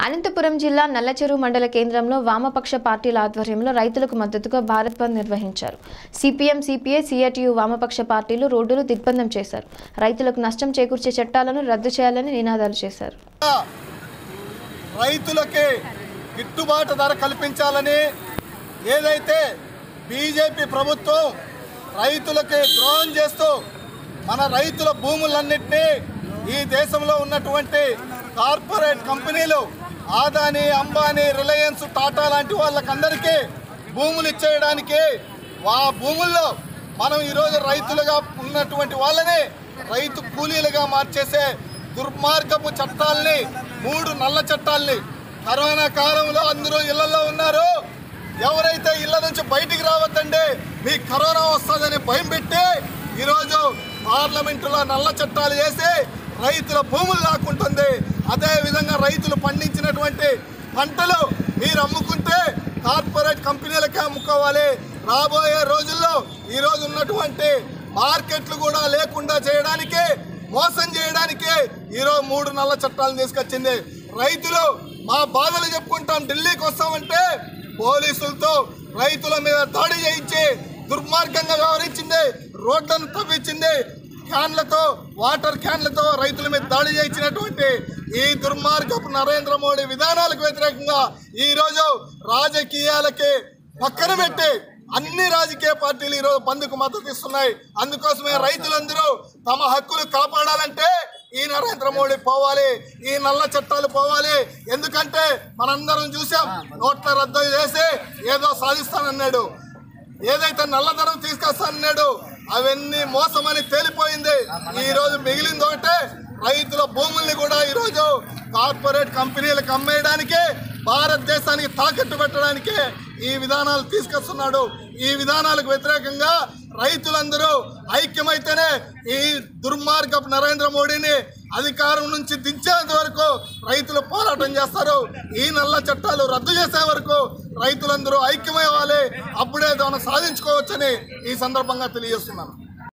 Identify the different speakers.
Speaker 1: అనంతపురం జిల్లా నల్లచెరువు మండల కేంద్రంలో వామపక్ష పార్టీల ఆధ్వర్యంలో రైతులకు మద్దతుగా భారత్ బంద్ నిర్వహించారు సిపిఎం సిపిఐ సిఐటియు వామపక్ష పార్టీలు రోడ్డులు దిగ్బంధం చేశారు రైతులకు నష్టం చేకూర్చే చట్టాలను రద్దు చేయాలని నినాదాలు చేశారు
Speaker 2: రైతులకి గిట్టుబాటు ధర కల్పించాలని ఏదైతే బీజేపీ ప్రభుత్వం రైతులకి ద్రోహం చేస్తూ మన రైతుల భూములన్నింటినీ ఈ దేశంలో ఉన్నటువంటి కార్పొరేట్ కంపెనీలు ఆదాని అంబానీ రిలయన్స్ టాటా లాంటి వాళ్ళకందరికీ భూములు ఇచ్చేయడానికి ఆ భూముల్లో మనం ఈరోజు రైతులుగా ఉన్నటువంటి వాళ్ళని రైతు కూలీలుగా మార్చేసే దుర్మార్గపు చట్టాల్ని మూడు నల్ల చట్టాల్ని కరోనా కాలంలో అందరూ ఇళ్లలో ఉన్నారు ఎవరైతే ఇళ్ల నుంచి బయటికి రావద్దండి మీ కరోనా వస్తుందని భయం పెట్టి ఈరోజు పార్లమెంటులో నల్ల చట్టాలు చేసి రైతుల భూములు లాక్కుంటుంది అదే విధంగా రైతులు పండించినటువంటి పంటలు మీరు అమ్ముకుంటే కార్పొరేట్ కంపెనీలకే అమ్ముకోవాలి రాబోయే రోజుల్లో ఈరోజు ఉన్నటువంటి మార్కెట్లు కూడా లేకుండా చేయడానికి మోసం చేయడానికి ఈరోజు మూడు నల్ల చట్టాలను తీసుకొచ్చింది రైతులు మా బాధలు చెప్పుకుంటాం ఢిల్లీకి వస్తామంటే పోలీసులతో రైతుల మీద దాడి చేయించి దుర్మార్గంగా వ్యవహరించింది రోడ్లను తవ్వించింది క్యాన్లతో వాటర్ క్యాన్లతో రైతుల మీద దాడి చేయించినటువంటి ఈ దుర్మార్గపు నరేంద్ర మోడీ విధానాలకు వ్యతిరేకంగా ఈ రోజు రాజకీయాలకి పక్కన పెట్టి అన్ని రాజకీయ పార్టీలు ఈ రోజు బంద్కు మద్దతు ఇస్తున్నాయి అందుకోసమే రైతులందరూ తమ హక్కులు కాపాడాలంటే ఈ నరేంద్ర మోడీ పోవాలి ఈ నల్ల చట్టాలు పోవాలి ఎందుకంటే మనందరం చూసాం నోట్ల రద్దు చేసి ఏదో సాధిస్తానన్నాడు ఏదైతే నల్లధనం తీసుకొస్తానన్నాడు అవన్నీ మోసమని తేలిపోయింది ఈ రోజు మిగిలింది ఒకటే రైతుల భూముల్ని కూడా ఈ రోజు కార్పొరేట్ కంపెనీలకు అమ్మేయడానికి భారతదేశానికి తాకట్టు పెట్టడానికి ఈ విధానాలు తీసుకొస్తున్నాడు ఈ విధానాలకు వ్యతిరేకంగా రైతులందరూ ఐక్యమైతేనే ఈ దుర్మార్గపు నరేంద్ర మోడీని అధికారం నుంచి దించేంత వరకు రైతులు పోరాటం చేస్తారు ఈ నల్ల చట్టాలు రద్దు చేసే వరకు రైతులందరూ ఐక్యమయ్యాలి అప్పుడే దాన్ని సాధించుకోవచ్చని ఈ సందర్భంగా తెలియజేస్తున్నాను